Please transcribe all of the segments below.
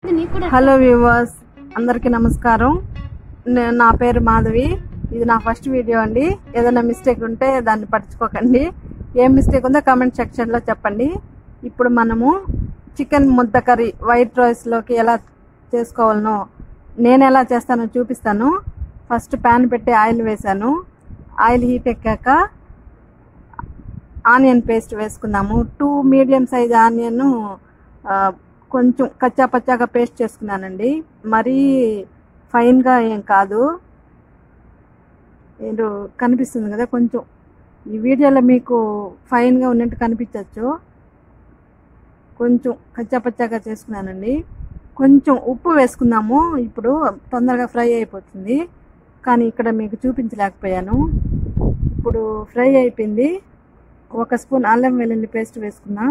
నీకు కూడా hello viewers అందరికీ నమస్కారం నే- నా పేరు మాధవి ఇది నా ఫస్ట్ వీడియో అండి ఏదైనా మిస్టేక్ ఉంటే దాన్ని పట్టించుకోకండి ఏం మిస్టేక్ ఉందో కామెంట్ సెక్షన్లో చెప్పండి ఇప్పుడు మనము చికెన్ ముద్ద కర్రీ వైట్ రైస్లోకి ఎలా చేసుకోవాలనో నేను ఎలా చేస్తానో చూపిస్తాను ఫస్ట్ ప్యాన్ పెట్టి ఆయిల్ వేసాను ఆయిల్ హీట్ ఎక్కాక ఆనియన్ పేస్ట్ వేసుకున్నాము టూ మీడియం సైజ్ ఆనియన్ కొంచెం కచ్చా పచ్చాగా పేస్ట్ చేసుకున్నానండి మరీ ఫైన్గా ఏం కాదు మీరు కనిపిస్తుంది కదా కొంచెం ఈ వీడియోలో మీకు ఫైన్గా ఉన్నట్టు కనిపించవచ్చు కొంచెం కచ్చా పచ్చాగా చేసుకున్నానండి కొంచెం ఉప్పు వేసుకున్నాము ఇప్పుడు తొందరగా ఫ్రై అయిపోతుంది కానీ ఇక్కడ మీకు చూపించలేకపోయాను ఇప్పుడు ఫ్రై అయిపోయింది ఒక స్పూన్ అల్లం వెల్లుల్లి పేస్ట్ వేసుకున్నాం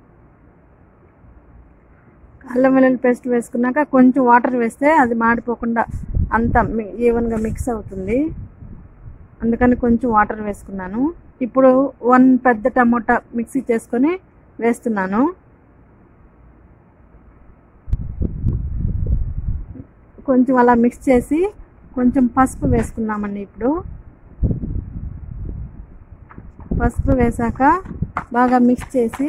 అల్లం వెల్లుల్లి పేస్ట్ వేసుకున్నాక కొంచెం వాటర్ వేస్తే అది మాడిపోకుండా అంత ఈవెన్గా మిక్స్ అవుతుంది అందుకని కొంచెం వాటర్ వేసుకున్నాను ఇప్పుడు వన్ పెద్ద టమోటా మిక్సీ చేసుకొని వేస్తున్నాను కొంచెం అలా మిక్స్ చేసి కొంచెం పసుపు వేసుకున్నామండి ఇప్పుడు పసుపు వేసాక బాగా మిక్స్ చేసి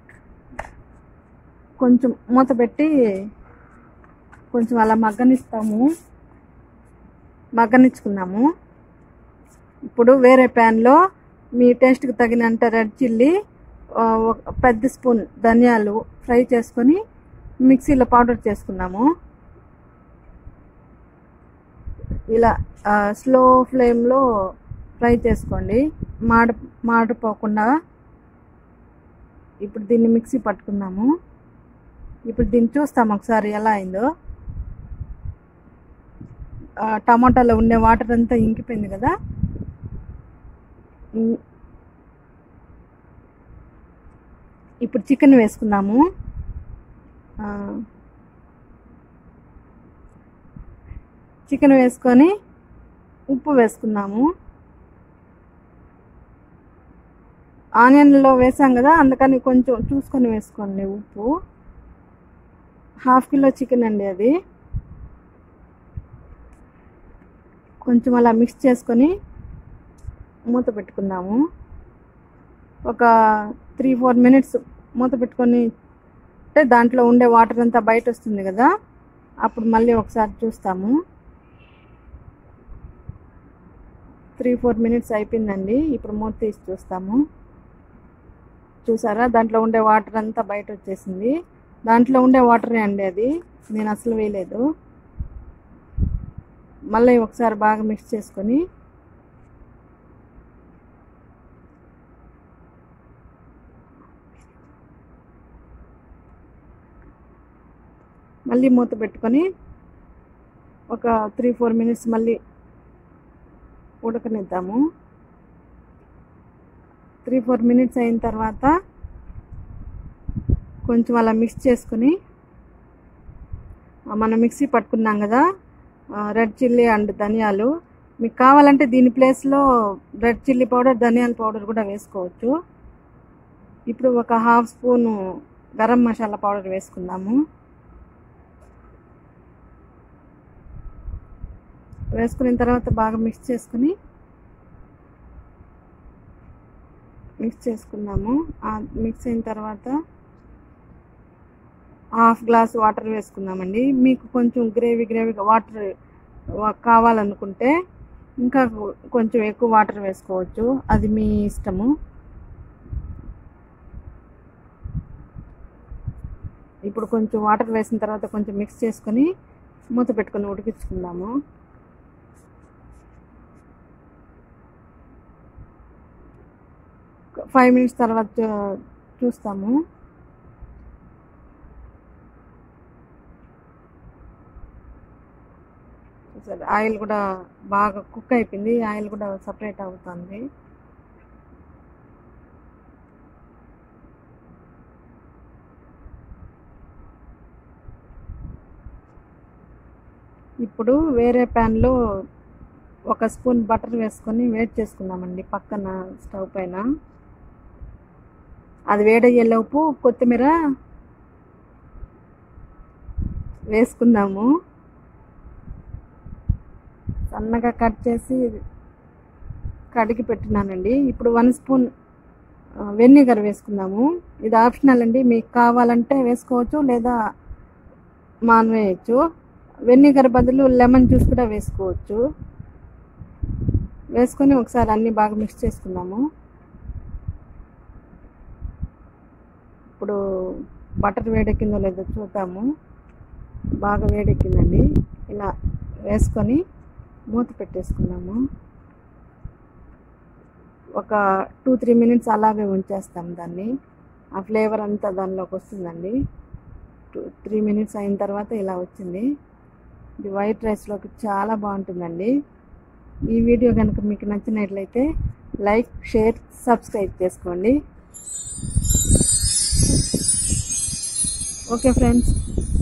కొంచెం మూత పెట్టి కొంచెం అలా మగ్గనిస్తాము మగ్గనిచ్చుకున్నాము ఇప్పుడు వేరే ప్యాన్లో మీ టేస్ట్కి తగినంత రెడ్ చిల్లీ ఆ, ఒక పెద్ద స్పూన్ ధనియాలు ఫ్రై చేసుకొని మిక్సీలో పౌడర్ చేసుకున్నాము ఇలా ఆ, స్లో ఫ్లేమ్లో ఫ్రై చేసుకోండి మాడ మాడిపోకుండా ఇప్పుడు దీన్ని మిక్సీ పట్టుకుందాము ఇప్పుడు దీన్ని చూస్తాం ఒకసారి ఎలా అయిందో ఆ, టమాటాలో ఉండే వాటర్ అంతా ఇంకిపోయింది కదా ఇం- ఇప్పుడు చికెన్ వేసుకుందాము ఆ, చికెన్ వేసుకొని ఉప్పు వేసుకుందాము ఆనియన్లో వేసాం కదా అందుకని కొంచెం చూసుకొని వేసుకోండి ఉప్పు హాఫ్ కిలో చికెన్ అండి అది కొంచెం అలా మిక్స్ చేసుకొని మూత పెట్టుకుందాము ఒక త్రీ ఫోర్ మినిట్స్ మూత పెట్టుకొని అంటే దాంట్లో ఉండే వాటర్ అంతా బయట వస్తుంది కదా అప్పుడు మళ్ళీ ఒకసారి చూస్తాము త్రీ ఫోర్ మినిట్స్ అయిపోయిందండి ఇప్పుడు మూత తీసి చూస్తాము చూసారా దాంట్లో ఉండే వాటర్ అంతా బయట వచ్చేసింది దాంట్లో ఉండే వాటరే అండి అది నేను అసలు వేయలేదు మళ్ళీ ఒకసారి బాగా మిక్స్ చేసుకొని మళ్ళీ మూత పెట్టుకొని ఒక త్రీ ఫోర్ మినిట్స్ మళ్ళీ ఉడకనిద్దాము త్రీ ఫోర్ మినిట్స్ అయిన తర్వాత కొంచెం అలా మిక్స్ చేసుకుని ఆ, మనం మిక్సీ పట్టుకున్నాం కదా రెడ్ చిల్లీ అండ్ ధనియాలు మీకు కావాలంటే దీని ప్లేస్లో రెడ్ చిల్లీ పౌడర్ ధనియాల పౌడర్ కూడా వేసుకోవచ్చు ఇప్పుడు ఒక half spoon garam masala powder వేసుకుందాము వేసుకున్న తర్వాత బాగా మిక్స్ చేసుకుని మిక్స్ చేసుకుందాము ఆ మిక్స్ అయిన తర్వాత హాఫ్ గ్లాస్ వాటర్ వేసుకుందామండి మీకు కొంచెం గ్రేవీ గ్రేవీగా వాటర్ కావాలనుకుంటే ఇంకా కొంచెం ఎక్కువ వాటర్ వేసుకోవచ్చు అది మీ ఇష్టము ఇప్పుడు కొంచెం వాటర్ వేసిన తర్వాత కొంచెం మిక్స్ చేసుకొని మూత పెట్టుకొని ఉడికించుకుందాము ఫైవ్ మినిట్స్ తర్వాత చూ- చూస్తాము చూసారు ఆయిల్ కూడా బాగా కుక్ అయిపోయింది ఆయిల్ కూడా సపరేట్ అవుతుంది ఇప్పుడు వేరే ప్యాన్లో ఒక స్పూన్ బటర్ వేసుకొని వేడి చేసుకుందామండి పక్కన స్టవ్ పైన అది వేడయ్యేలోపు కొత్తిమీర వేసుకుందాము సన్నగా కట్ చేసి కడిగి పెట్టినానండి ఇప్పుడు వన్ స్పూన్ వెనిగర్ వేసుకుందాము ఇది ఆప్షనల్ అండి మీకు కావాలంటే వేసుకోవచ్చు లేదా మానవేయచ్చు వెనిగర్ బదులు లెమన్ జ్యూస్ కూడా వేసుకోవచ్చు వేసుకొని ఒకసారి అన్నీ బాగా మిక్స్ చేసుకుందాము ఇప్పుడు బటర్ వేడెక్కిందో లేదో చూద్దాము బాగా వేడెక్కిందండి ఇలా వేసుకొని మూత పెట్టేసుకుందాము ఒక టూ త్రీ మినిట్స్ అలాగే ఉంచేస్తాం దాన్ని ఆ ఫ్లేవర్ అంతా దానిలోకి వస్తుందండి టూ త్రీ మినిట్స్ అయిన తర్వాత ఇలా వచ్చింది ఇది వైట్ రైస్లోకి చాలా బాగుంటుందండి ఈ వీడియో కనుక మీకు నచ్చినట్లయితే లైక్ షేర్ సబ్స్క్రైబ్ చేసుకోండి ఓకే ఫ్రెండ్స్